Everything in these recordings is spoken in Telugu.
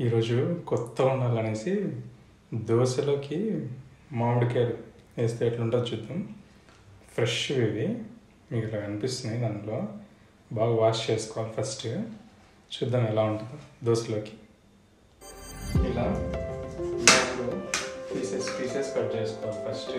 ఈరోజు కొత్తగా ఉండాలనేసి దోశలోకి మామిడికాయలు వేస్తే ఎట్లుంటుందో చూద్దాం ఫ్రెష్ ఇవి మీకు ఇలా కనిపిస్తున్నాయి దాంట్లో బాగా వాష్ చేసుకోవాలి ఫస్ట్ చూద్దాం ఎలా ఉంటుందో దోశలోకి ఇలా పీసెస్ పీసెస్ కట్ చేసుకోవాలి ఫస్ట్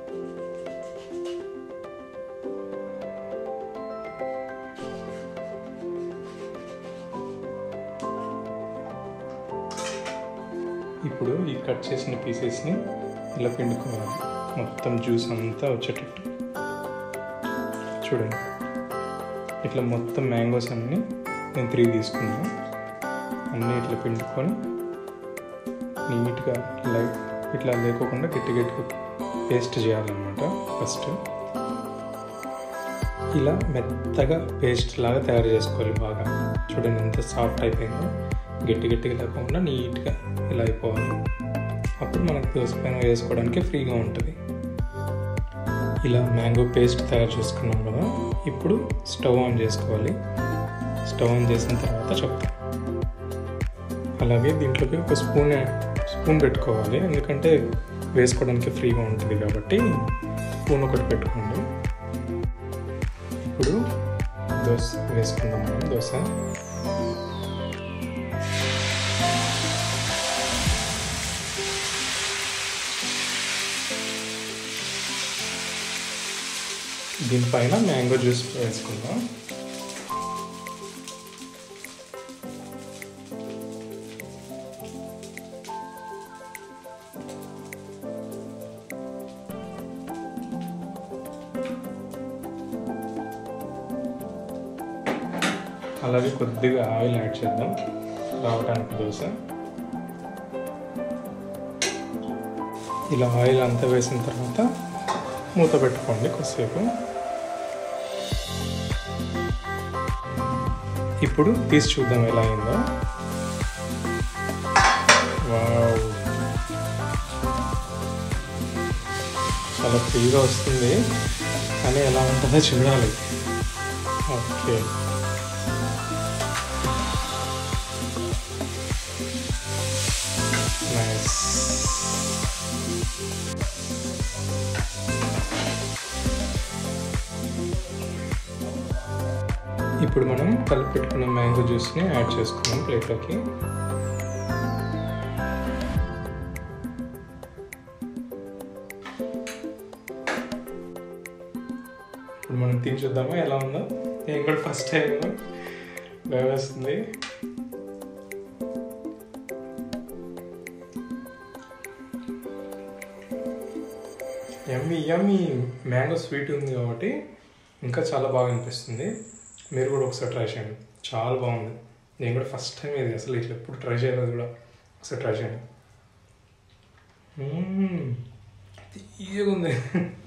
ఇప్పుడు ఈ కట్ చేసిన పీసెస్ని ఇలా పిండుకోవాలి మొత్తం జ్యూస్ అంతా వచ్చేటట్టు చూడండి ఇట్లా మొత్తం మ్యాంగోస్ అన్నీ నేను త్రీ తీసుకున్నాను అన్నీ ఇట్లా పిండుకొని నీట్గా లైట్ ఇట్లా లేకోకుండా గట్టి గట్టిగా పేస్ట్ చేయాలన్నమాట ఫస్ట్ ఇలా మెత్తగా పేస్ట్ లాగా తయారు చేసుకోవాలి బాగా చూడండి ఎంత సాఫ్ట్ అయిపోయిందో గట్టి గట్టిగా లేకుండా నీట్గా ఇలా అయిపోవాలి అప్పుడు మనకు దోశ పైన వేసుకోవడానికి ఫ్రీగా ఉంటుంది ఇలా మ్యాంగో పేస్ట్ తయారు చేసుకున్నాం కదా ఇప్పుడు స్టవ్ ఆన్ చేసుకోవాలి స్టవ్ ఆన్ చేసిన తర్వాత చెప్తాం అలాగే దీంట్లోకి ఒక స్పూన్ స్పూన్ పెట్టుకోవాలి ఎందుకంటే వేసుకోవడానికి ఫ్రీగా ఉంటుంది కాబట్టి స్పూన్ ఒకటి పెట్టుకోండి ఇప్పుడు దోశ వేసుకుందాం మనం దోశ దీనిపైన మ్యాంగో జ్యూస్ వేసుకుందాం అలాగే కొద్దిగా ఆయిల్ యాడ్ చేద్దాం రావడానికి దోశ ఇలా ఆయిల్ అంతా వేసిన తర్వాత మూత పెట్టుకోండి కొద్దిసేపు ఇప్పుడు తీసి చూద్దాం ఎలా అయిందో వావ్ చాలా ఫ్రీగా వస్తుంది కానీ ఎలా ఉంటుందో చూడాలి ఓకే నైస్ ఇప్పుడు మనం కలిపి పెట్టుకున్న మ్యాంగో జ్యూస్ని యాడ్ చేసుకున్నాం ప్లేట్లోకి ఇప్పుడు మనం తిని చూద్దామా ఎలా ఉందో నేను కూడా ఫస్ట్ టైం వేస్తుంది యమ్మీ యమ్మీ మ్యాంగో స్వీట్ ఉంది కాబట్టి ఇంకా చాలా బాగా అనిపిస్తుంది మీరు కూడా ఒకసారి ట్రై చేయండి చాలా బాగుంది నేను కూడా ఫస్ట్ టైం ఇది అసలు ఇట్లా ఎప్పుడు ట్రై చేయలేదు కూడా ఒకసారి ట్రై చేయండి తీయగా ఉంది